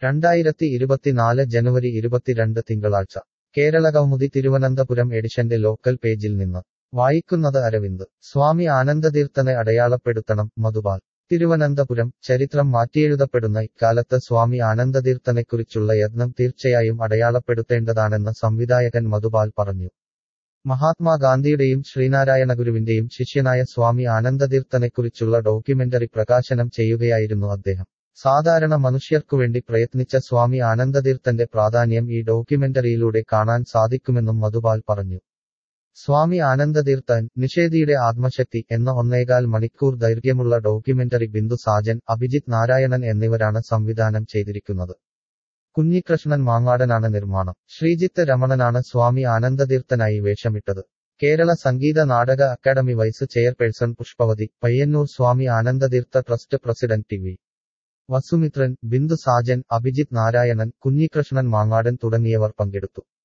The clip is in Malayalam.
രണ്ടായിരത്തി ഇരുപത്തിനാല് ജനുവരി ഇരുപത്തിരണ്ട് തിങ്കളാഴ്ച കേരള കൗമുദി തിരുവനന്തപുരം എഡിഷന്റെ ലോക്കൽ പേജിൽ നിന്ന് വായിക്കുന്നത് അരവിന്ദ് സ്വാമി ആനന്ദതീർത്ഥനെ അടയാളപ്പെടുത്തണം മധുപാൽ തിരുവനന്തപുരം ചരിത്രം മാറ്റിയെഴുതപ്പെടുന്ന ഇക്കാലത്ത് സ്വാമി ആനന്ദതീർത്ഥനെക്കുറിച്ചുള്ള യത്നം തീർച്ചയായും അടയാളപ്പെടുത്തേണ്ടതാണെന്ന് സംവിധായകൻ മധുപാൽ പറഞ്ഞു മഹാത്മാഗാന്ധിയുടെയും ശ്രീനാരായണഗുരുവിന്റെയും ശിഷ്യനായ സ്വാമി ആനന്ദതീർത്ഥനെക്കുറിച്ചുള്ള ഡോക്യുമെന്ററി പ്രകാശനം ചെയ്യുകയായിരുന്നു അദ്ദേഹം സാധാരണ മനുഷ്യർക്കുവേണ്ടി പ്രയത്നിച്ച സ്വാമി ആനന്ദതീർത്ഥന്റെ പ്രാധാന്യം ഈ ഡോക്യുമെന്ററിയിലൂടെ കാണാൻ സാധിക്കുമെന്നും മധുപാൽ പറഞ്ഞു സ്വാമി ആനന്ദതീർത്ഥൻ നിഷേധിയുടെ ആത്മശക്തി എന്ന ഒന്നേകാൽ മണിക്കൂർ ദൈർഘ്യമുള്ള ഡോക്യുമെന്ററി ബിന്ദു സാജൻ അഭിജിത്ത് നാരായണൻ എന്നിവരാണ് സംവിധാനം ചെയ്തിരിക്കുന്നത് കുഞ്ഞികൃഷ്ണൻ മാങ്ങാടനാണ് നിർമ്മാണം ശ്രീജിത്ത് രമണനാണ് സ്വാമി ആനന്ദതീർത്ഥനായി വേഷമിട്ടത് Kerala Sangeetha Nataka academy vice chairperson Pushpavathi Payyannur Swami Anandatheertha trust president T V Vasumithran Bindu Sajan Abhijith Narayanan Kunhikrishnan Mangadan തുടങ്ങിയവർ പങ്കെടുത്തു